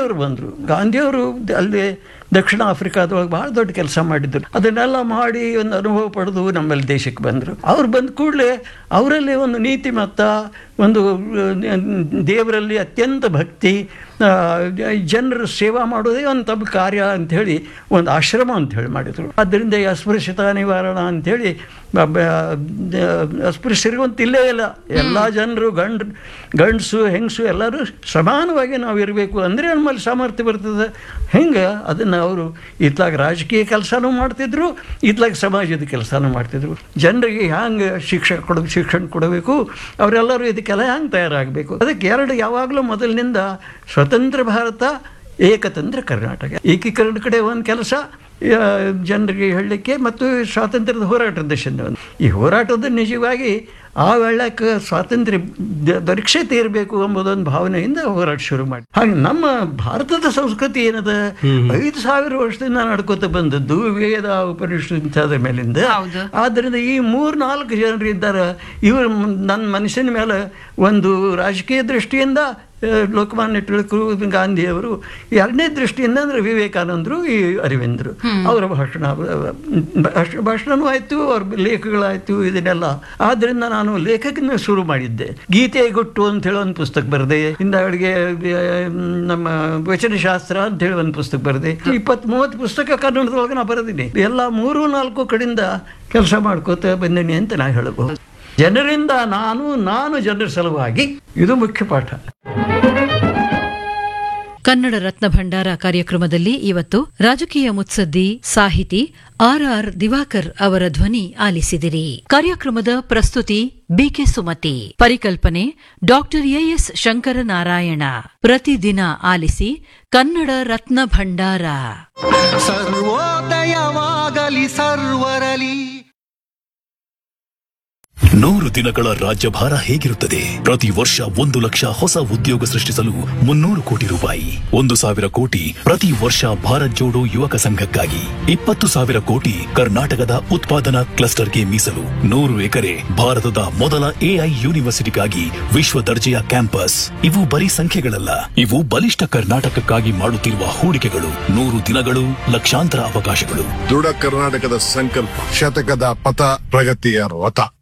ಗಾಂಧಿಯವರು ಬಂದರು ಗಾಂಧಿಯವರು ಅಲ್ಲಿ ದಕ್ಷಿಣ ಆಫ್ರಿಕಾದೊಳಗೆ ಭಾಳ ದೊಡ್ಡ ಕೆಲಸ ಮಾಡಿದ್ರು ಅದನ್ನೆಲ್ಲ ಮಾಡಿ ಒಂದು ಅನುಭವ ಪಡೆದು ನಮ್ಮಲ್ಲಿ ದೇಶಕ್ಕೆ ಬಂದರು ಅವ್ರು ಬಂದ ಕೂಡಲೇ ಅವರಲ್ಲಿ ಒಂದು ನೀತಿಮತ್ತ ಒಂದು ಆ, ದೇವರಲ್ಲಿ ಅತ್ಯಂತ ಭಕ್ತಿ ಆ, ಜನರ ಸೇವಾ ಮಾಡೋದೇ ಒಂದು ತಮ್ಮ ಕಾರ್ಯ ಅಂಥೇಳಿ ಒಂದು ಆಶ್ರಮ ಅಂಥೇಳಿ ಮಾಡಿದರು ಆದ್ದರಿಂದ ಈ ಅಸ್ಪೃಶ್ಯತಾ ನಿವಾರಣ ಅಂಥೇಳಿ ಬ- ಬ- ಅಸ್ಪೃಶ್ಯರಿಗಂತ ಇಲ್ಲೇ ಇಲ್ಲ ಎಲ್ಲ ಜನರು ಗಂಡ್ ಗಂಡಸು ಹೆಂಗಸು ಎಲ್ಲರೂ ಸಮಾನವಾಗಿ ನಾವು ಇರಬೇಕು ಅಂದರೆ ನಮ್ಮಲ್ಲಿ ಸಾಮರ್ಥ್ಯ ಬರ್ತದೆ ಹೆಂಗೆ ಅದನ್ನು ಅವರು ಇತ್ಲಾಗ ರಾಜಕೀಯ ಕೆಲಸನೂ ಮಾಡ್ತಿದ್ರು ಇತ್ಲಾಗ ಸಮಾಜದ ಕೆಲಸನೂ ಮಾಡ್ತಿದ್ರು ಜನರಿಗೆ ಹ್ಯಾಂಗೆ ಶಿಕ್ಷಣ ಕೊಡ ಶಿಕ್ಷಣ ಕೊಡಬೇಕು ಅವರೆಲ್ಲರೂ ಇದಕ್ಕೆಲ್ಲ ಹ್ಯಾಂಗೆ ತಯಾರಾಗಬೇಕು ಅದಕ್ಕೆ ಎರಡು ಯಾವಾಗಲೂ ಮೊದಲಿನಿಂದ ಸ್ವತಂತ್ರ ಭಾರತ ಏಕತಂತ್ರ ಕರ್ನಾಟಕ ಏಕೀಕರಣ ಕಡೆ ಒಂದು ಕೆಲಸ ಆ, ಜನರಿಗೆ ಹೇಳಲಿಕ್ಕೆ ಮತ್ತು ಸ್ವಾತಂತ್ರ್ಯದ ಹೋರಾಟದ ದಿಶೆಯಿಂದ ಒಂದು ಈ ಹೋರಾಟದ ನಿಜವಾಗಿ ಆ ವೇಳಕ್ಕೆ ಸ್ವಾತಂತ್ರ್ಯ ದ- ದೊರಕ್ಷತೆ ಇರಬೇಕು ಎಂಬುದೊಂದು ಭಾವನೆಯಿಂದ ಹೋರಾಟ ಶುರು ಮಾಡಿ ಹಾಗೆ ನಮ್ಮ ಭಾರತದ ಸಂಸ್ಕೃತಿ ಏನದ ಐದು ಸಾವಿರ ವರ್ಷದಿಂದ ನಡ್ಕೋತ ಬಂದದ್ದು ವೇದ ಉಪನಿಷತ್ತು ಇಂಥದ್ರ ಮೇಲಿಂದ ಹೌದು. ಆದ್ದರಿಂದ ಈ ಮೂರು ನಾಲ್ಕು ಜನರು ಇದ್ದಾರೆ ಇವರು ನನ್ನ ಮನುಷ್ಯನ ಮೇಲೆ ಒಂದು ರಾಜಕೀಯ ದೃಷ್ಟಿಯಿಂದ ಆ, ಲೋಕಮಾನ್ಯ ತಿಳಕರು ಗಾಂಧಿಯವರು ಎರಡನೇ ದೃಷ್ಟಿಯಿಂದ ಅಂದರೆ ವಿವೇಕಾನಂದರು ಈ ಅರವಿಂದರು ಅವರ ಭಾಷಣ ಭಾಷ- ಭಾಷಣನೂ ಆಯಿತು ಅವ್ರ ಲೇಖಗಳಾಯಿತು ಇದನ್ನೆಲ್ಲ ಆದ್ದರಿಂದ ನಾನು ಲೇಖಕನ ಶುರು ಮಾಡಿದ್ದೆ ಗೀತೆ ಗುಟ್ಟು ಅಂತ ಹೇಳಿ ಒಂದು ಪುಸ್ತಕ ಬರೆದೆ ಹಿಂದಗಳಿಗೆ ನಮ್ಮ ವಚನಶಾಸ್ತ್ರ ಅಂತ ಹೇಳಿ ಒಂದು ಪುಸ್ತಕ ಬರೆದೆ ಇಪ್ಪತ್ತ್ ಮೂವತ್ತು ಪುಸ್ತಕ ಕನ್ನಡದೊಳಗೆ ನಾ ಬರೆದಿನಿ ಎಲ್ಲ ಮೂರು ನಾಲ್ಕು ಕಡೆಯಿಂದ ಕೆಲಸ ಮಾಡ್ಕೋತ ಬಂದೇನಿ ಅಂತ ನಾ ಹೇಳಬಹುದು ಜನರಿಂದ ನಾನು ನಾನು ಜನರ ಸಲುವಾಗಿ ಇದು ಮುಖ್ಯ ಪಾಠ ಕನ್ನಡ ರತ್ನ ಭಂಡಾರ ಕಾರ್ಯಕ್ರಮದಲ್ಲಿ ಇವತ್ತು ರಾಜಕೀಯ ಮುತ್ಸದ್ದಿ ಸಾಹಿತಿ ಆರ್ ಆರ್ ದಿವಾಕರ್ ಅವರ ಧ್ವನಿ ಆಲಿಸಿದಿರಿ ಕಾರ್ಯಕ್ರಮದ ಪ್ರಸ್ತುತಿ ಬಿಕೆ ಸುಮತಿ ಪರಿಕಲ್ಪನೆ ಡಾಕ್ಟರ್ ಎಎಸ್ ಶಂಕರನಾರಾಯಣ ಪ್ರತಿದಿನ ಆಲಿಸಿ ಕನ್ನಡ ರತ್ನ ಭಂಡಾರ ಸರ್ವೋದಯವಾಗಲಿ ಸರ್ವರಲಿ ನೂರು ದಿನಗಳ ರಾಜ್ಯಭಾರ ಹೇಗಿರುತ್ತದೆ ಪ್ರತಿ ವರ್ಷ ಒಂದು ಲಕ್ಷ ಹೊಸ ಉದ್ಯೋಗ ಸೃಷ್ಟಿಸಲು ಮುನ್ನೂರು ಕೋಟಿ ರೂಪಾಯಿ ಒಂದು ಸಾವಿರ ಕೋಟಿ ಪ್ರತಿ ವರ್ಷ ಭಾರತ್ ಜೋಡೋ ಯುವಕ ಸಂಘಕ್ಕಾಗಿ ಇಪ್ಪತ್ತು ಸಾವಿರ ಕೋಟಿ ಕರ್ನಾಟಕದ ಉತ್ಪಾದನಾ ಕ್ಲಸ್ಟರ್ಗೆ ಮೀಸಲು ನೂರು ಎಕರೆ ಭಾರತದ ಮೊದಲ ಎಐ ಯೂನಿವರ್ಸಿಟಿಗಾಗಿ ವಿಶ್ವ ದರ್ಜೆಯ ಕ್ಯಾಂಪಸ್ ಇವು ಬರೀ ಸಂಖ್ಯೆಗಳಲ್ಲ ಇವು ಬಲಿಷ್ಠ ಕರ್ನಾಟಕಕ್ಕಾಗಿ ಮಾಡುತ್ತಿರುವ ಹೂಡಿಕೆಗಳು ನೂರು ದಿನಗಳು ಲಕ್ಷಾಂತರ ಅವಕಾಶಗಳು ದೃಢ ಕರ್ನಾಟಕದ ಸಂಕಲ್ಪ ಶತಕದ ಪಥ ಪ್ರಗತಿಯ ರಥ